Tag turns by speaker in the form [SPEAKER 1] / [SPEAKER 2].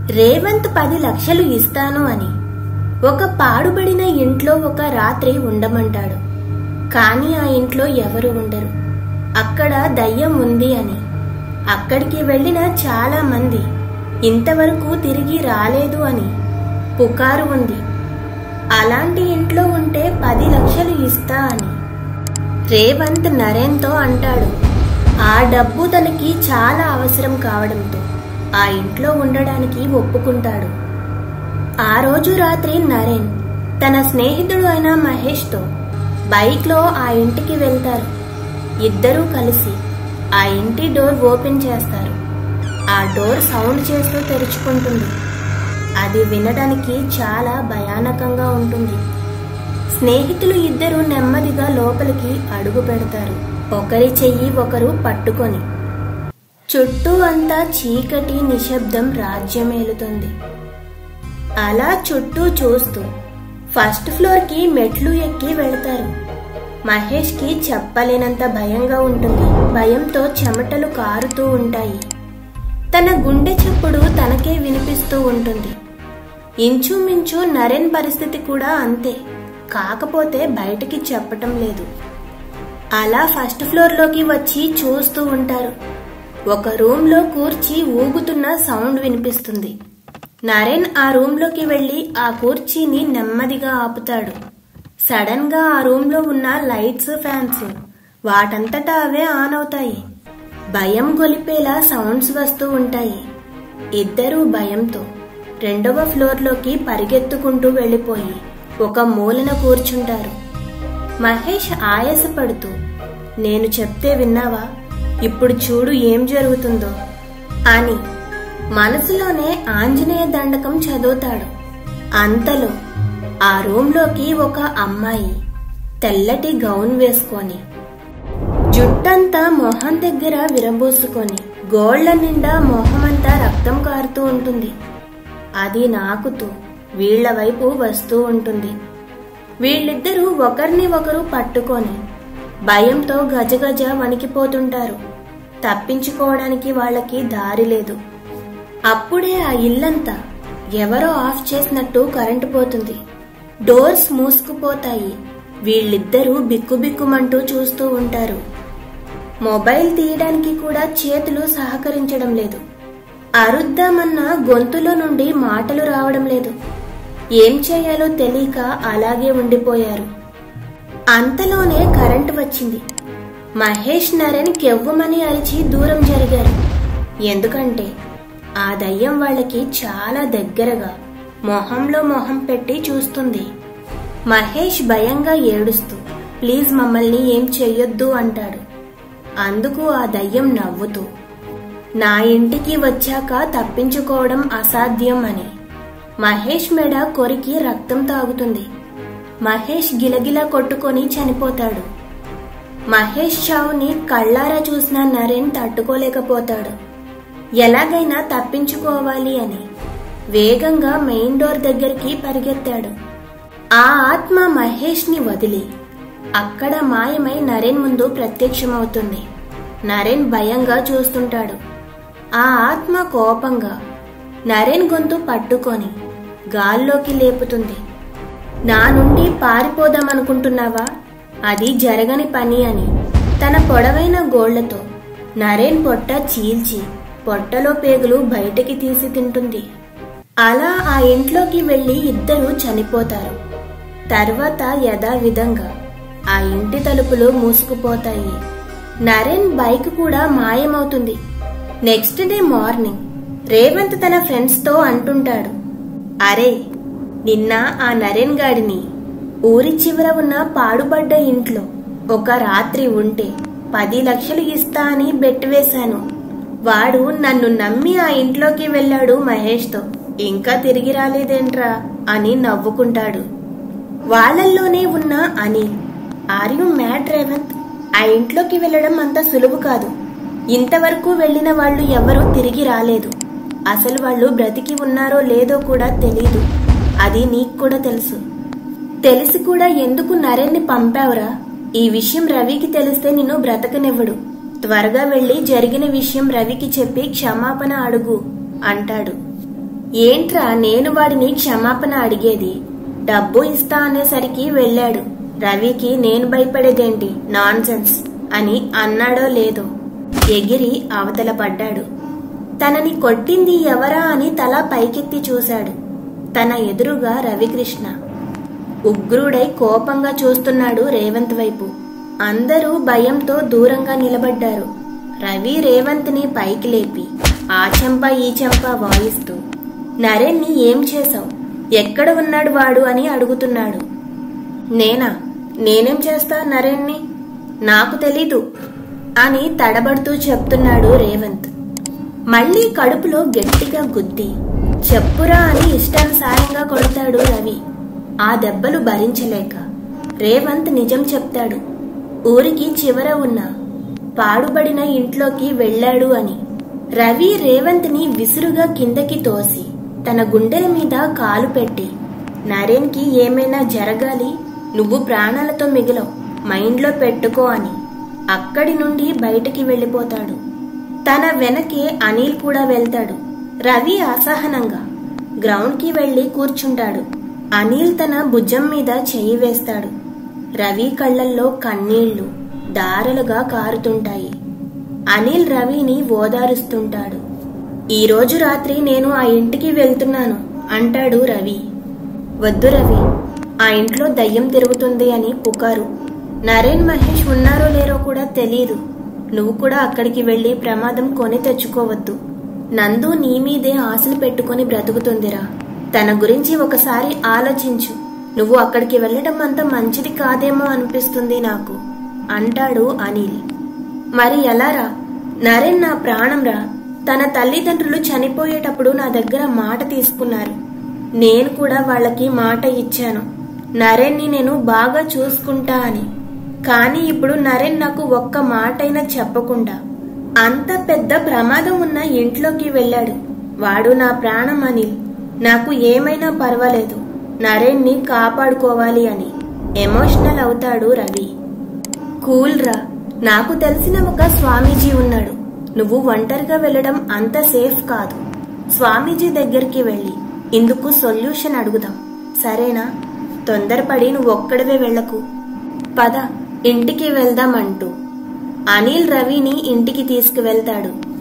[SPEAKER 1] రేవంత్ పది లక్షలు ఇస్తాను అని ఒక పాడుబడిన ఇంట్లో ఒక రాత్రి ఉండమంటాడు కానీ ఆ ఇంట్లో ఎవరు ఉండరు అక్కడ దయ్యం ఉంది అని అక్కడికి వెళ్ళిన చాలా మంది ఇంతవరకు తిరిగి రాలేదు అని పుకారు ఉంది అలాంటి ఇంట్లో ఉంటే పది లక్షలు ఇస్తా అని రేవంత్ నరేన్తో అంటాడు ఆ డబ్బు తనకి చాలా అవసరం కావడంతో ఆ ఇంట్లో ఉండడానికి ఒప్పుకుంటాడు ఆ రోజు రాత్రి నరేన్ తన స్నేహితుడు అయిన మహేష్తో బైక్లో ఆ ఇంటికి వెళ్తారు ఇద్దరూ కలిసి ఆ ఇంటి డోర్ ఓపెన్ చేస్తారు ఆ డోర్ సౌండ్ చేస్తూ తెరుచుకుంటుంది అది వినడానికి చాలా భయానకంగా ఉంటుంది స్నేహితులు ఇద్దరు నెమ్మదిగా లోపలికి అడుగు పెడతారు ఒకరి చెయ్యి ఒకరు పట్టుకొని చుట్టూ అంతా చీకటి నిశ్శబ్దం రాజ్యమేలుతుంది అలా చుట్టూ చూస్తూ ఫస్ట్ ఫ్లోర్ కి మెట్లు ఎక్కి వెళతారు మహేష్ కి చెప్పలేనంత భయంగా ఉంటుంది భయంతో చెమటలు కారుతూ ఉంటాయి తన గుండె చప్పుడు తనకే వినిపిస్తూ ఉంటుంది ఇంచుమించు నరేన్ పరిస్థితి కూడా అంతే కాకపోతే బయటికి చెప్పటం లేదు అలా ఫస్ట్ ఫ్లోర్ లోకి వచ్చి చూస్తూ ఉంటారు ఒక రూమ్ లో కూర్చి ఊగుతున్న సౌండ్ వినిపిస్తుంది నరేన్ ఆ రూమ్ లోకి వెళ్లి ఆ కూర్చీని నెమ్మదిగా ఆపుతాడు సడన్ గా ఆ రూమ్ లో ఉన్న లైట్స్ ఫ్యాన్స్ వాటంతటా అవే ఆన్ అవుతాయి భయం గొలిపేలా సౌండ్స్ వస్తూ ఉంటాయి ఇద్దరూ భయంతో రెండవ ఫ్లోర్లోకి పరిగెత్తుకుంటూ వెళ్ళిపోయి ఒక మూలన కూర్చుంటారు మహేష్ ఆయాసపడుతూ నేను చెప్తే విన్నావా ఇప్పుడు చూడు ఏం జరుగుతుందో అని మనసులోనే ఆంజనేయ దండకం చదువుతాడు అంతలో ఆ రూంలోకి ఒక అమ్మాయి తెల్లటి గౌన్ వేసుకొని జుట్టంతా మొహం దగ్గర విరబోసుకొని గోళ్ల నిండా మొహమంతా రక్తం కారుతూ ఉంటుంది అది నాకుతూ వీళ్ల వైపు వస్తూ ఉంటుంది వీళ్ళిద్దరూ ఒకరిని ఒకరు పట్టుకొని భయంతో గజగజ వణికిపోతుంటారు తప్పించుకోవడానికి వాళ్ళకి దారి లేదు అప్పుడే ఆ ఇల్లంతా ఎవరో ఆఫ్ చేసినట్టు కరెంటు పోతుంది డోర్స్ మూసుకుపోతాయి వీళ్ళిద్దరూ బిక్కుబిక్కుమంటూ చూస్తూ ఉంటారు మొబైల్ తీయడానికి కూడా చేతులు సహకరించడం లేదు అరుద్దామన్న గొంతులో నుండి మాటలు రావడం లేదు ఏం చేయాలో తెలియక అలాగే ఉండిపోయారు అంతలోనే కరెంటు వచ్చింది మహేష్ నరేన్ కెవ్వమని అరిచి దూరం జరిగారు ఎందుకంటే ఆ దయ్యం వాళ్ళకి చాలా దగ్గరగా మొహంలో మొహం పెట్టి చూస్తుంది మహేష్ భయంగా ఏడుస్తూ ప్లీజ్ మమ్మల్ని ఏం చెయ్యొద్దు అంటాడు అందుకు ఆ దయ్యం నవ్వుతూ నా ఇంటికి వచ్చాక తప్పించుకోవడం అసాధ్యం అని మహేష్ మెడ కొరికి రక్తం తాగుతుంది మహేష్ గిలగిలా కొట్టుకొని చనిపోతాడు మహేష్ చావుని కళ్ళారా చూసిన నరేన్ తట్టుకోలేకపోతాడు ఎలాగైనా తప్పించుకోవాలి అని వేగంగా మెయిన్ డోర్ దగ్గరికి పరిగెత్తాడు ఆ ఆత్మ మహేష్ ని వదిలి అక్కడ మాయమై నరేన్ ముందు ప్రత్యక్షమవుతుంది నరేన్ భయంగా చూస్తుంటాడు ఆ ఆత్మ కోపంగా నరేన్ గొంతు పట్టుకొని గాల్లోకి లేపుతుంది నా నుండి పారిపోదామనుకుంటున్నావా అది జరగని పని అని తన పొడవైన గోళ్లతో నరేన్ పొట్ట చీల్చి పొట్టలో పేగులు బయటికి తీసి తింటుంది అలా ఆ ఇంట్లోకి వెళ్లి ఇద్దరూ చనిపోతారు తర్వాత యథావిధంగా ఆ ఇంటి తలుపులు మూసుకుపోతాయి నరేన్ బైక్ కూడా మాయమవుతుంది నెక్స్ట్ డే మార్నింగ్ రేవంత్ తన ఫ్రెండ్స్ తో అంటుంటాడు అరే నిన్న ఆ నరేన్ గాడిని ఊరి చివర ఉన్న పాడుబడ్డ ఇంట్లో ఒక రాత్రి ఉంటే పది లక్షలు ఇస్తా అని బెట్ వేశాను వాడు నన్ను నమ్మి ఆ ఇంట్లోకి వెళ్ళాడు మహేష్తో ఇంకా తిరిగి రాలేదేంట్రా అని నవ్వుకుంటాడు వాళ్ళల్లోనే ఉన్న Anil are you mad Revanth ఆ ఇంట్లోకి వెళ్ళడం అంత సులువు కాదు ఇంతవరకు వెళ్ళిన వాళ్ళు ఎవరూ తిరిగి రాలేదు అసలు వాళ్ళు బ్రతికి ఉన్నారో లేదో కూడా తెలీదు అది నీకు కూడా తెలుసు తెలిసి కూడా ఎందుకు నరేన్ని పంపావురా ఈ విషయం రవికి తెలిస్తే నిన్ను బ్రతకనివ్వడు త్వరగా వెళ్లి జరిగిన విషయం రవికి చెప్పి క్షమాపణ అడుగు అంటాడు ఏంట్రా నేను వాడిని క్షమాపణ అడిగేది డబ్బు ఇస్తా అనేసరికి వెళ్ళాడు రవికి నేను భయపడేదేంటి నాన్సెన్స్ అని అన్నాడో లేదో ఎగిరి అవతల పడ్డాడు తనని కొట్టింది ఎవరా అని తల పైకెత్తి చూశాడు తన ఎదురుగా రవికృష్ణ ఉగ్రుడై కోపంగా చూస్తున్నాడు రేవంత్ వైపు అందరూ భయంతో దూరంగా నిలబడ్డారు రవి రేవంత్ని పైకి లేపి ఆ చెంప ఈ చెంప వాయిస్తూ నరేన్ని ఏం చేశావు ఎక్కడ ఉన్నాడు వాడు అని అడుగుతున్నాడు నేనా నేనేం చేస్తా నరేన్ని నాకు తెలీదు అని తడబడుతూ చెప్తున్నాడు రేవంత్ మళ్ళీ కడుపులో గట్టిగా గుద్ది చెప్పురా అని ఇష్టానుసారంగా కొడతాడు రవి ఆ దెబ్బలు భరించలేక రేవంత్ నిజం చెప్తాడు ఊరికి చివర ఉన్న పాడుబడిన ఇంట్లోకి వెళ్ళాడు అని రవి రేవంత్ని విసురుగా కిందకి తోసి తన గుండెల మీద కాలు పెట్టి నరేన్కి ఏమైనా జరగాలి నువ్వు ప్రాణాలతో మిగిలవు మైండ్లో పెట్టుకో అని అక్కడి నుండి బయటికి వెళ్ళిపోతాడు తన వెనకే అనిల్ కూడా వెళ్తాడు రవి అసహనంగా గ్రౌండ్కి వెళ్లి కూర్చుంటాడు అనిల్ తన భుజం మీద చెయ్యి వేస్తాడు రవి కళ్ళల్లో కన్నీళ్లు దారలుగా కారుతుంటాయి అనిల్ రవిని ఓదారుస్తుంటాడు ఈ రోజు రాత్రి నేను ఆ ఇంటికి వెళ్తున్నాను అంటాడు రవి వద్దు రవి ఆ ఇంట్లో దయ్యం తిరుగుతుంది అని పుకారు నరేన్ మహేష్ ఉన్నారో లేరో కూడా తెలియదు నువ్వు కూడా అక్కడికి వెళ్లి ప్రమాదం కొని తెచ్చుకోవద్దు నందు నీ మీదే ఆశలు పెట్టుకుని బ్రతుకుతుందిరా తన గురించి ఒకసారి ఆలోచించు నువ్వు అక్కడికి వెళ్ళటం అంత మంచిది కాదేమో అనిపిస్తుంది నాకు అంటాడు అనిల్ మరి ఎలారా నరేన్ నా ప్రాణంరా తన తల్లిదండ్రులు చనిపోయేటప్పుడు నా దగ్గర మాట తీసుకున్నారు నేను కూడా వాళ్ళకి మాట ఇచ్చాను నరేన్ని నేను బాగా చూసుకుంటా అని కానీ ఇప్పుడు నరేన్ నాకు ఒక్క మాటైనా చెప్పకుండా అంత పెద్ద ప్రమాదం ఉన్న ఇంట్లోకి వెళ్ళాడు వాడు నా ప్రాణం అనిల్ నాకు ఏమైనా పర్వాలేదు నరేన్ని కాపాడుకోవాలి అని ఎమోషనల్ అవుతాడు రవి కూల్ రా నాకు తెలిసిన ఒక స్వామీజీ ఉన్నాడు నువ్వు ఒంటరిగా వెళ్ళడం అంత సేఫ్ కాదు స్వామీజీ దగ్గరికి వెళ్ళి ఇందుకు సొల్యూషన్ అడుగుదాం సరేనా తొందరపడి నువ్వు ఒక్కడవే వెళ్ళకు పద ఇంటికి వెళ్దాం అంటూ అనిల్ రవిని ఇంటికి తీసుకువెళ్తాడు